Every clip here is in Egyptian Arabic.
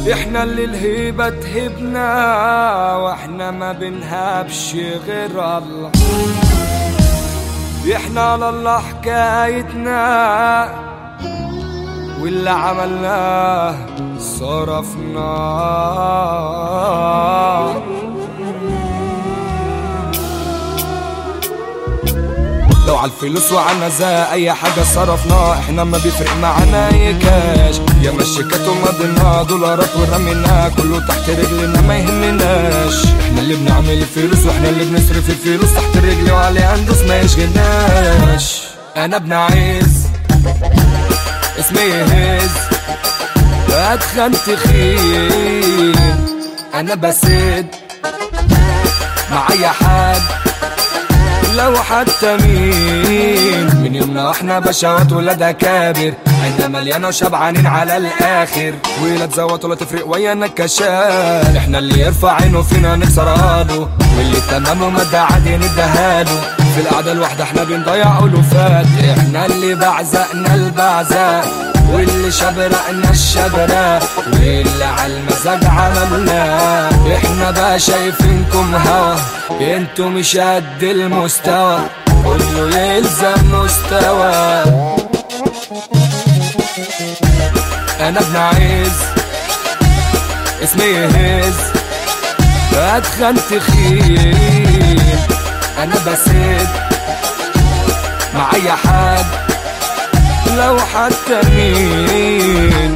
احنا اللي الهيبة تهبنا واحنا ما بنهابش غير الله احنا على الله حكايتنا واللي عملناه صرفناه لو على الفلوس وعنا زي اي حاجة صرفناها احنا ما بيفرق معانا اي كاش يا مشيكات ومضينا دولارات ورمينا كله تحت رجلنا ما يهمناش احنا اللي بنعمل الفلوس واحنا اللي بنصرف الفلوس تحت الرجل وعليها ندوس ما يشغلناش انا ابن عز اسمي يهز اتخن تخين انا بسد مع اي حد لو حتى مين من يومنا واحنا بشوات ولاد اكابر عيننا مليانه وشبعانين على الاخر ولا تزوت ولا تفرق ويانا كشال احنا اللي يرفع عينه فينا نكسر عاده واللي تمام ومدى عادي ندهاله في القعده الواحده احنا بنضيع الوفات احنا اللي بعزقنا البعزاء واللي شبرقنا الشبرة واللي على المزاج عملنا احنا بقى شايفينكم هوا انتوا مش قد المستوى كله يلزم مستوى انا ابن عز اسمي يهز اتخن تخين انا بسد مع اي حد لو حتى مين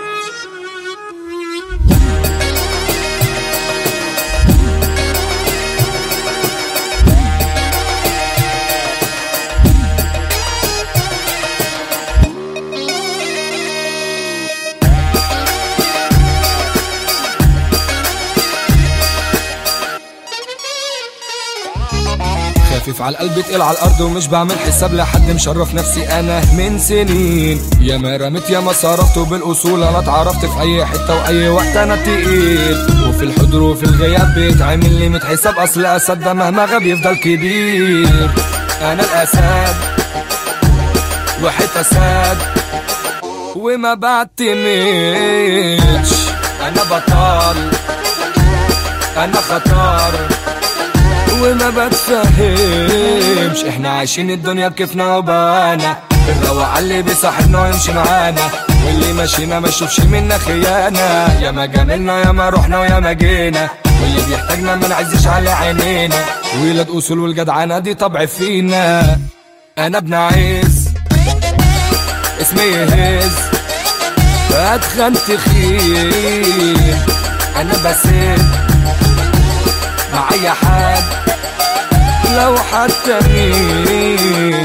خفيف على القلب تقيل على الارض ومش بعمل حساب لحد مشرف نفسي انا من سنين يا ما رميت يا ما صرفت بالاصول انا اتعرفت في اي حته واي وقت انا تقيل وفي الحضور وفي الغياب بيتعمل لي ميت حساب اصل اسد ده مهما غاب يفضل كبير انا الاسد واحد اسد وما بعتمدش انا بطل انا خطر وما بتفهمش احنا عايشين الدنيا بكيفنا وبانا الروعة اللي بيصاحبنا ويمشي معانا واللي ماشينا ما يشوفش منا خيانة يا ما جاملنا يا ما رحنا ويا ما جينا واللي بيحتاجنا ما نعزش على عينينا ولاد اصول والجدعانة دي طبع فينا انا ابن عز اسمي يهز اتخن تخين انا بسد مع اي حد لو حتى مين